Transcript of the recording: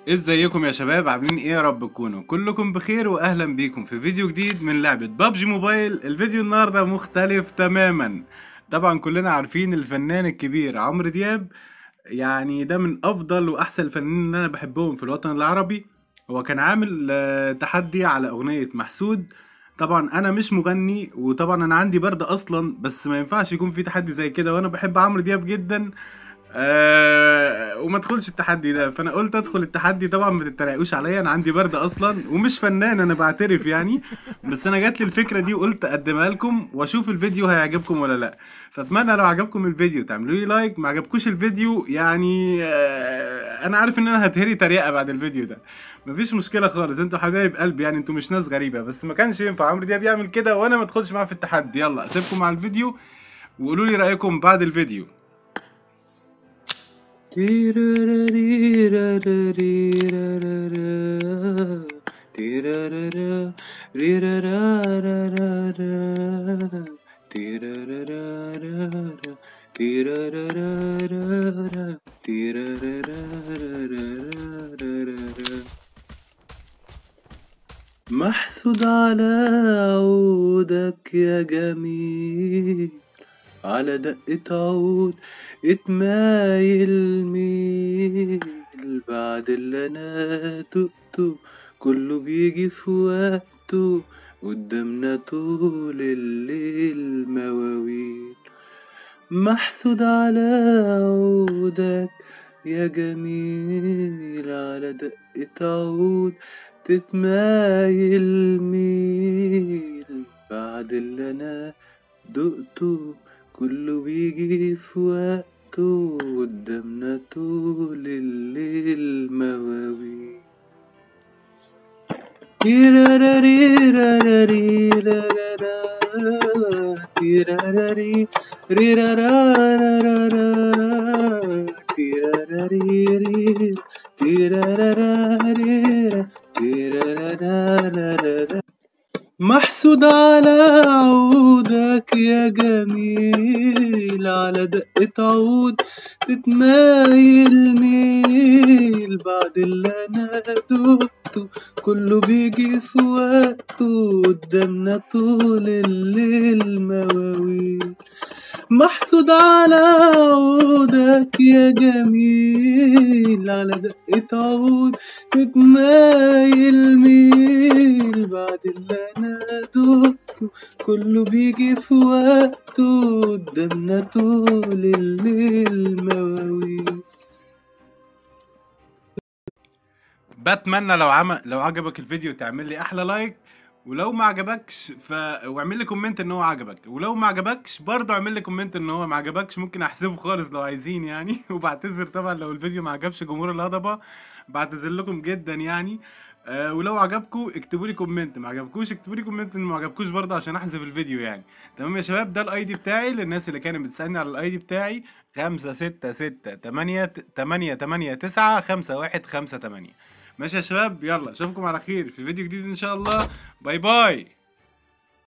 ازيكم يا شباب عاملين ايه يا رب تكونوا كلكم بخير واهلا بيكم في فيديو جديد من لعبة بابجي موبايل الفيديو النهاردة مختلف تماما طبعا كلنا عارفين الفنان الكبير عمرو دياب يعني ده من افضل واحسن الفنانين اللي انا بحبهم في الوطن العربي هو كان عامل آه، تحدي على اغنية محسود طبعا انا مش مغني وطبعا انا عندي برد اصلا بس ما ينفعش يكون في تحدي زي كده وانا بحب عمرو دياب جدا آه وما ادخلش التحدي ده فانا قلت ادخل التحدي طبعا ما تتريقوش عليا انا عندي برد اصلا ومش فنان انا بعترف يعني بس انا جات لي الفكره دي وقلت اقدمها لكم واشوف الفيديو هيعجبكم ولا لا فاتمنى لو عجبكم الفيديو تعملوا لي لايك ما عجبكوش الفيديو يعني آه انا عارف ان انا هتهري تريقه بعد الفيديو ده مفيش مشكله خالص انتوا حبايب قلبي يعني انتوا مش ناس غريبه بس ما كانش ينفع عمرو دياب يعمل كده وانا ما ادخلش معاه في التحدي يلا اسيبكم مع الفيديو وقولوا لي رايكم بعد الفيديو محسود على عودك يا جميل على دقة عود اتمايل ميل بعد اللي انا دقته كله بيجي في وقته قدامنا طول الليل مواويل محسود على عودك يا جميل على دقة عود تتمايل ميل بعد اللي انا دقته كله بيجي في وقته قدامنا طول الليل مواويل تيراراريراراريرارارا، تيراراري، ريرارارارارا، تيراراريرير، تيراراراريرا، تيرارارارارا. محسود على عودك يا جميل على دقة عود تتمايل ميل بعد اللي انا دقته كله بيجي في وقته قدامنا طول الليل مواويل محسود على عودك يا جميل على دقة عود تتمايل ميل بعد اللي انا دقته كله بيجي في وقته قدامنا طول الليل مواويل بتمنى لو عم... لو عجبك الفيديو تعمل لي احلى لايك ولو ما عجبكش ف واعمل لي كومنت ان هو عجبك ولو ما عجبكش برضه اعمل لي كومنت ان هو ما عجبكش ممكن احذفه خالص لو عايزين يعني وبعتذر طبعا لو الفيديو ما عجبش جمهور الهضبه بعتذر لكم جدا يعني أه ولو عجبكم اكتبوا لي كومنت ما عجبكوش اكتبوا لي كومنت ان ما عجبكوش برضه عشان احذف الفيديو يعني تمام يا شباب ده الاي دي بتاعي للناس اللي كانت بتسالني على الاي دي بتاعي خمسة ستة ستة تمانية تمانية تمانية تسعة خمسة واحد خمسة تمانية ماشي يا شباب يلا اشوفكم على خير في فيديو جديد ان شاء الله باي باي